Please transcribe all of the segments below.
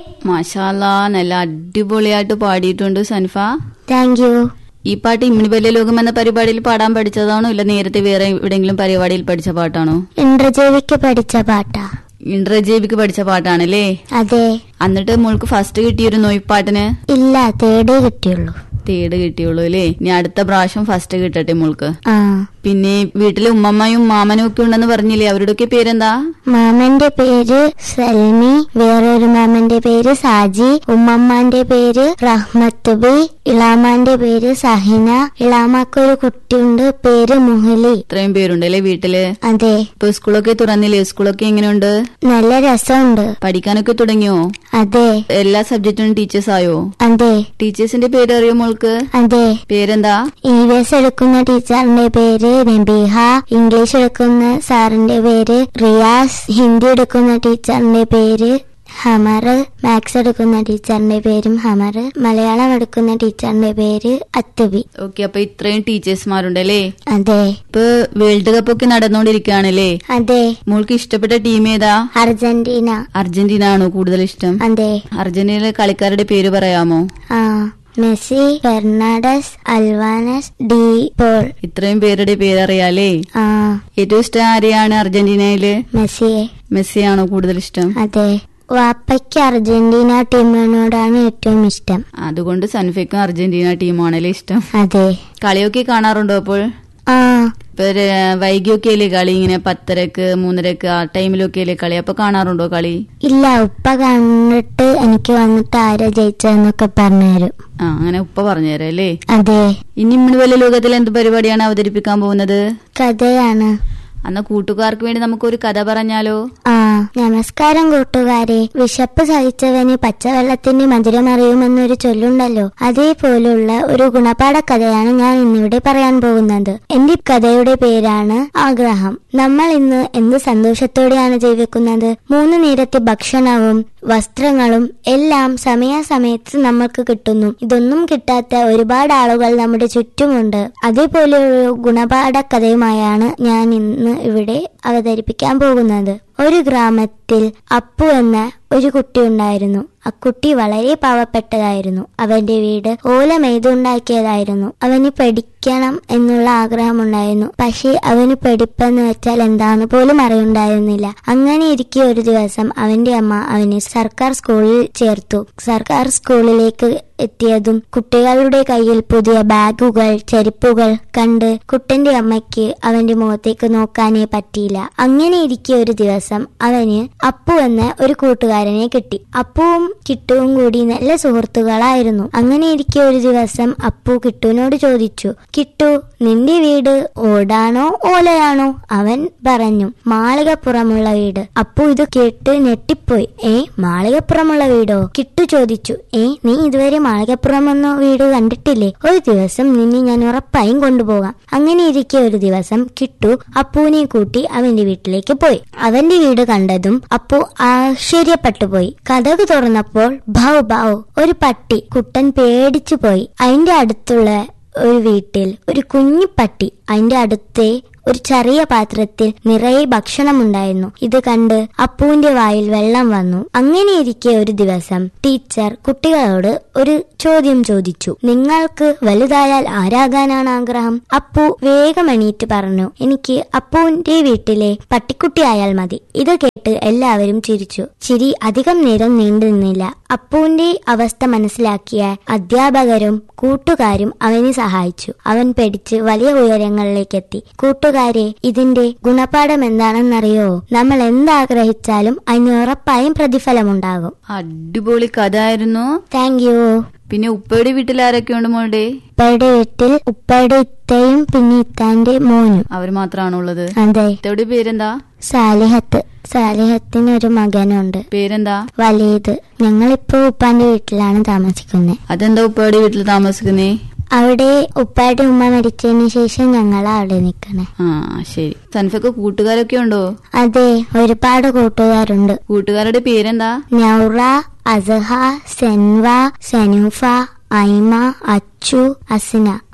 മാഷാല്ലാ നല്ല അടിപൊളിയായിട്ട് പാടിയിട്ടുണ്ട് സൻഫ താങ്ക് യു ഈ പാട്ട് ഇമ്മിണി വലിയ ലോകം എന്ന പരിപാടിയിൽ പാടാൻ പഠിച്ചതാണോ ഇല്ല നേരത്തെ വേറെ എവിടെയെങ്കിലും പരിപാടിയിൽ പഠിച്ച പാട്ടാണോ ഇന്ദ്രജീവിക്ക് പഠിച്ച പാട്ടാ ഇന്ദ്രജീവിക്ക് പഠിച്ച പാട്ടാണല്ലേ അതെ എന്നിട്ട് മോൾക്ക് ഫസ്റ്റ് കിട്ടിയിരുന്നോ ഈ പാട്ടിന് ഇല്ല തേടേ കിട്ടിയുള്ളൂ തേട് കിട്ടിയുള്ളൂ അല്ലേ ഇനി അടുത്ത പ്രാവശ്യം ഫസ്റ്റ് കിട്ടട്ടെ മോൾക്ക് ആ പിന്നെ വീട്ടിലെ ഉമ്മമ്മയും മാമനും ഒക്കെ ഉണ്ടെന്ന് പറഞ്ഞില്ലേ അവരുടെയൊക്കെ പേരെന്താ മാമന്റെ പേര് സൽമി വേറൊരു മാമന്റെ പേര് സാജി ഉമ്മമ്മാന്റെ പേര് റഹ്മത്തുബി ഇളാമാന്റെ പേര് സഹിന ഇളാമാക്കൊരു കുട്ടിയുണ്ട് പേര് മുഹലി ഇത്രയും പേരുണ്ടല്ലേ വീട്ടില് അതെ ഇപ്പൊ സ്കൂളൊക്കെ തുറന്നില്ലേ സ്കൂളൊക്കെ എങ്ങനെയുണ്ട് നല്ല രസമുണ്ട് പഠിക്കാനൊക്കെ തുടങ്ങിയോ അതെ എല്ലാ സബ്ജക്റ്റിനും ടീച്ചേഴ്സ് ആയോ അതെ ടീച്ചേഴ്സിന്റെ പേര് അറിയോ മോൾക്ക് അതെ പേരെന്താ ഇ വി എസ് എടുക്കുന്ന ടീച്ചറിന്റെ പേര് നബീഹ ഇംഗ്ലീഷ് എടുക്കുന്ന സാറിന്റെ പേര് റിയാസ് ഹിന്ദി എടുക്കുന്ന ടീച്ചറിന്റെ പേര് ഹമർ മാത്സ് എടുക്കുന്ന ടീച്ചറിന്റെ പേരും ഹമർ മലയാളം എടുക്കുന്ന ടീച്ചറിന്റെ പേര് അത്തുബി ഓക്കെ അപ്പൊ ഇത്രയും ടീച്ചേഴ്സ്മാരുണ്ടല്ലേ അതെ ഇപ്പൊ വേൾഡ് കപ്പ് ഒക്കെ നടന്നുകൊണ്ടിരിക്കുകയാണല്ലേ അതെ മോൾക്ക് ഇഷ്ടപ്പെട്ട ടീം ഏതാ അർജന്റീന അർജന്റീന ആണോ കൂടുതൽ ഇഷ്ടം അതെ അർജന്റീനയിലെ കളിക്കാരുടെ പേര് പറയാമോ ആ Messi Fernandez Alvarez De Paul ഇത്രയും പേരുടെ പേരറിയാലേ ആ ഏറ്റവും ഇഷ്ടം ആരെയാണ് അർജന്റീനയില് മെസ്സിയെ മെസ്സിയാണോ കൂടുതൽ ഇഷ്ടം അതെ വാപ്പയ്ക്ക് അർജന്റീന ടീമിനോടാണ് ഏറ്റവും ഇഷ്ടം അതുകൊണ്ട് സൻഫയ്ക്കും അർജന്റീന ടീമാണല്ലേ ഇഷ്ടം അതെ കളിയൊക്കെ കാണാറുണ്ടോ അപ്പോൾ ആ ഇപ്പൊ ര- വൈകിയൊക്കെ അല്ലേ കളി ഇങ്ങനെ പത്തരക്ക് മൂന്നരക്ക് ആ ടൈമിലൊക്കെ അല്ലേ കളി അപ്പൊ കാണാറുണ്ടോ കളി ഇല്ല ഉപ്പ കണ്ടിട്ട് എനിക്ക് വന്നിട്ട് ആരാ ജയിച്ചതെന്നൊക്കെ പറഞ്ഞുതരും ആ അങ്ങനെ ഉപ്പ പറഞ്ഞുതരാം അല്ലേ അതെ ഇനി ഇമ്മണ് വല്ല ലോകത്തിൽ എന്ത് പരിപാടിയാണ് അവതരിപ്പിക്കാൻ പോകുന്നത് കഥയാണ് അന്ന് കൂട്ടുകാർക്ക് വേണ്ടി നമുക്കൊരു കഥ പറഞ്ഞാലോ ആ നമസ്കാരം കൂട്ടുകാരെ വിശപ്പ് സഹിച്ചവന് പച്ചവെള്ളത്തിന്റെ മധുരം അറിയുമെന്നൊരു ചൊല്ലുണ്ടല്ലോ അതേപോലുള്ള ഒരു ഗുണപാഠ കഥയാണ് ഞാൻ ഇന്നിവിടെ പറയാൻ പോകുന്നത് എന്റെ കഥയുടെ പേരാണ് ആഗ്രഹം നമ്മൾ ഇന്ന് എന്ത് സന്തോഷത്തോടെയാണ് ജീവിക്കുന്നത് മൂന്ന് നേരത്തെ ഭക്ഷണവും വസ്ത്രങ്ങളും എല്ലാം സമയാസമയത്ത് നമ്മൾക്ക് കിട്ടുന്നു ഇതൊന്നും കിട്ടാത്ത ഒരുപാട് ആളുകൾ നമ്മുടെ ചുറ്റുമുണ്ട് അതേപോലെ ഒരു ഗുണപാഠ കഥയുമായാണ് ഞാൻ ഇന്ന് ഇവിടെ അവതരിപ്പിക്കാൻ പോകുന്നത് ഒരു ഗ്രാമത്തിൽ അപ്പു എന്ന ഒരു കുട്ടി ഉണ്ടായിരുന്നു അക്കുട്ടി വളരെ പാവപ്പെട്ടതായിരുന്നു അവന്റെ വീട് ഓല മെയ്തുണ്ടാക്കിയതായിരുന്നു അവന് പഠിക്കണം എന്നുള്ള ആഗ്രഹമുണ്ടായിരുന്നു പക്ഷേ അവന് പഠിപ്പെന്ന് വെച്ചാൽ എന്താന്ന് പോലും അറിയുണ്ടായിരുന്നില്ല അങ്ങനെ ഇരിക്കെ ഒരു ദിവസം അവന്റെ അമ്മ അവനെ സർക്കാർ സ്കൂളിൽ ചേർത്തു സർക്കാർ സ്കൂളിലേക്ക് എത്തിയതും കുട്ടികളുടെ കയ്യിൽ പുതിയ ബാഗുകൾ ചെരുപ്പുകൾ കണ്ട് കുട്ടന്റെ അമ്മയ്ക്ക് അവന്റെ മുഖത്തേക്ക് നോക്കാനേ പറ്റിയില്ല അങ്ങനെ ഇരിക്കെ ഒരു ദിവസം അവന് അപ്പു എന്ന ഒരു കൂട്ടുകാരനെ കിട്ടി അപ്പുവും കിട്ടുവും കൂടി നല്ല സുഹൃത്തുക്കളായിരുന്നു അങ്ങനെ ഇരിക്കെ ഒരു ദിവസം അപ്പു കിട്ടുവിനോട് ചോദിച്ചു കിട്ടു നിന്റെ വീട് ഓടാണോ ഓലയാണോ അവൻ പറഞ്ഞു മാളികപ്പുറമുള്ള വീട് അപ്പു ഇത് കേട്ട് ഞെട്ടിപ്പോയി ഏ മാളികപ്പുറമുള്ള വീടോ കിട്ടു ചോദിച്ചു ഏ നീ ഇതുവരെ മാളികപ്പുറമെന്നോ വീട് കണ്ടിട്ടില്ലേ ഒരു ദിവസം നിന്നെ ഞാൻ ഉറപ്പായും കൊണ്ടുപോകാം അങ്ങനെ ഇരിക്കെ ഒരു ദിവസം കിട്ടു അപ്പുവിനെ കൂട്ടി അവന്റെ വീട്ടിലേക്ക് പോയി അവന്റെ വീട് കണ്ടതും അപ്പു ആശ്ചര്യപ്പെട്ടു പോയി കഥക് തുറന്നപ്പോൾ ഭൗ ഭൗ ഒരു പട്ടി കുട്ടൻ പേടിച്ചു പോയി അതിന്റെ അടുത്തുള്ള ഒരു വീട്ടിൽ ഒരു കുഞ്ഞു പട്ടി അതിന്റെ അടുത്തെ ഒരു ചെറിയ പാത്രത്തിൽ നിറയെ ഭക്ഷണമുണ്ടായിരുന്നു ഇത് കണ്ട് അപ്പുവിന്റെ വായിൽ വെള്ളം വന്നു അങ്ങനെ ഇരിക്കെ ഒരു ദിവസം ടീച്ചർ കുട്ടികളോട് ഒരു ചോദ്യം ചോദിച്ചു നിങ്ങൾക്ക് വലുതായാൽ ആരാകാനാണ് ആഗ്രഹം അപ്പു വേഗം എണീറ്റ് പറഞ്ഞു എനിക്ക് അപ്പുവിന്റെ വീട്ടിലെ പട്ടിക്കുട്ടിയായാൽ മതി ഇത് കേട്ട് എല്ലാവരും ചിരിച്ചു ചിരി അധികം നേരം നീണ്ടു നിന്നില്ല അപ്പുവിന്റെ അവസ്ഥ മനസ്സിലാക്കിയ അധ്യാപകരും കൂട്ടുകാരും അവനെ സഹായിച്ചു അവൻ പഠിച്ച് വലിയ ഉയരങ്ങളിലേക്ക് എത്തി കൂട്ടുകാരെ ഇതിന്റെ ഗുണപാഠം എന്താണെന്നറിയോ നമ്മൾ എന്താഗ്രഹിച്ചാലും അതിന് ഉറപ്പായും പ്രതിഫലമുണ്ടാകും അടിപൊളി കഥ ആയിരുന്നു താങ്ക് യു പിന്നെ ഉപ്പയുടെ വീട്ടിൽ ആരൊക്കെ ഉണ്ട് മോളുടെ ഉപ്പയുടെ വീട്ടിൽ ഉപ്പയുടെ ഇത്തയും പിന്നെ ഇത്താന്റെ മോനും അവർ മാത്രമാണോ ഉള്ളത് അതെ ഇത്തയുടെ പേരെന്താ സാലിഹത്ത് സാലിഹത്തിന് ഒരു മകനുണ്ട് പേരെന്താ വലീത് ഞങ്ങളിപ്പോ ഉപ്പാന്റെ വീട്ടിലാണ് താമസിക്കുന്നത് അതെന്താ ഉപ്പയുടെ വീട്ടിൽ താമസിക്കുന്നേ അവിടെ ഉപ്പായുടെ ഉമ്മ മരിച്ചതിന് ശേഷം ഞങ്ങൾ അവിടെ നിൽക്കണേ ആ ശരി സൻഫക്ക് കൂട്ടുകാരൊക്കെ ഉണ്ടോ അതെ ഒരുപാട് കൂട്ടുകാരുണ്ട് കൂട്ടുകാരുടെ പേരെന്താ നൗറ അസഹ സെൻവ സെനൂഫ ഐമ അച്ചു അസിന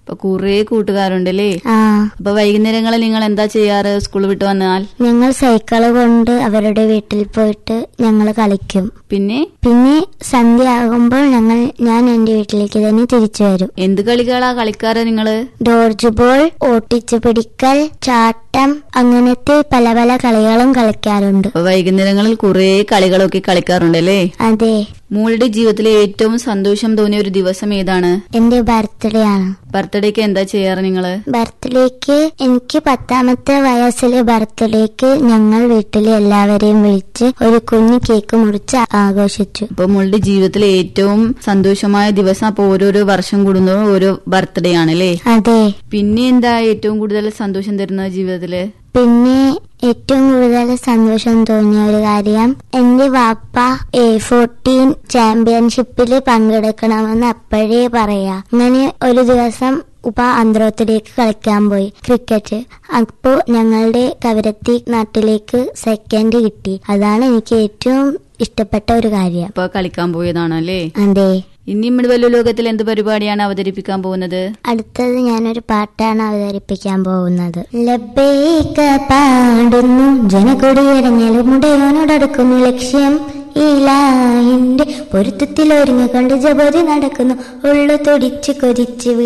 അപ്പൊ കുറേ കൂട്ടുകാരുണ്ടല്ലേ ആ അപ്പൊ വൈകുന്നേരങ്ങളിൽ നിങ്ങൾ എന്താ ചെയ്യാറ് സ്കൂൾ വിട്ട് വന്നാൽ ഞങ്ങൾ സൈക്കിള് കൊണ്ട് അവരുടെ വീട്ടിൽ പോയിട്ട് ഞങ്ങൾ കളിക്കും പിന്നെ പിന്നെ സന്ധ്യ ആകുമ്പോൾ ഞങ്ങൾ ഞാൻ എന്റെ വീട്ടിലേക്ക് തന്നെ തിരിച്ചു വരും എന്ത് കളികളാ കളിക്കാറ് നിങ്ങള് ഡോർജ് ബോൾ ഓട്ടിച്ചു പിടിക്കൽ ചാട്ടം അങ്ങനത്തെ പല പല കളികളും കളിക്കാറുണ്ട് അപ്പൊ വൈകുന്നേരങ്ങളിൽ കുറേ കളികളൊക്കെ കളിക്കാറുണ്ടല്ലേ അതെ മോളുടെ ജീവിതത്തിലെ ഏറ്റവും സന്തോഷം തോന്നിയ ഒരു ദിവസം ഏതാണ് എന്റെ ബർത്ത്ഡേ ആണ് ബർത്ത്ഡേക്ക് എന്താ ചെയ്യാറ് നിങ്ങള് ബർത്ത്ഡേക്ക് എനിക്ക് പത്താമത്തെ വയസ്സിലെ ബർത്ത്ഡേക്ക് ഞങ്ങൾ വീട്ടിലെ എല്ലാവരെയും വിളിച്ച് ഒരു കുഞ്ഞു കേക്ക് മുറിച്ച് ആഘോഷിച്ചു അപ്പൊ മോളുടെ ജീവിതത്തിലെ ഏറ്റവും സന്തോഷമായ ദിവസം അപ്പൊ ഓരോരോ വർഷം കൂടുന്നതും ഓരോ ബർത്ത്ഡേ ആണല്ലേ അതെ പിന്നെ എന്താ ഏറ്റവും കൂടുതൽ സന്തോഷം തരുന്നത് ജീവിതത്തില് പിന്നെ ഏറ്റവും കൂടുതൽ സന്തോഷം തോന്നിയ ഒരു കാര്യം എന്റെ വാപ്പ എ ഫോർട്ടീൻ ചാമ്പ്യൻഷിപ്പിൽ പങ്കെടുക്കണമെന്ന് അപ്പോഴേ പറയാ അങ്ങനെ ഒരു ദിവസം ഉപ്പ അന്ത്രോത്തിലേക്ക് കളിക്കാൻ പോയി ക്രിക്കറ്റ് അപ്പോ ഞങ്ങളുടെ കവരത്തി നാട്ടിലേക്ക് സെക്കൻഡ് കിട്ടി അതാണ് എനിക്ക് ഏറ്റവും ഇഷ്ടപ്പെട്ട ഒരു കാര്യം അപ്പൊ കളിക്കാൻ പോയതാണല്ലേ അതെ ഇനി മിടുവല്ലു ലോകത്തിൽ എന്ത് പരിപാടിയാണ് അവതരിപ്പിക്കാൻ പോകുന്നത് അടുത്തത് ഞാനൊരു പാട്ടാണ് അവതരിപ്പിക്കാൻ പോകുന്നത് ലബേക്ക പാടുന്നു ജനകൊടിയടഞ്ഞാലും മുടയോനോടടുക്കുന്നു ലക്ഷ്യം ഇലാഹിന്റെ പൊരുത്തത്തിൽ ഒരുങ്ങിക്കൊണ്ട് ജപതി നടക്കുന്നു ഉള്ളു തൊടിച്ച് കൊതിച്ച്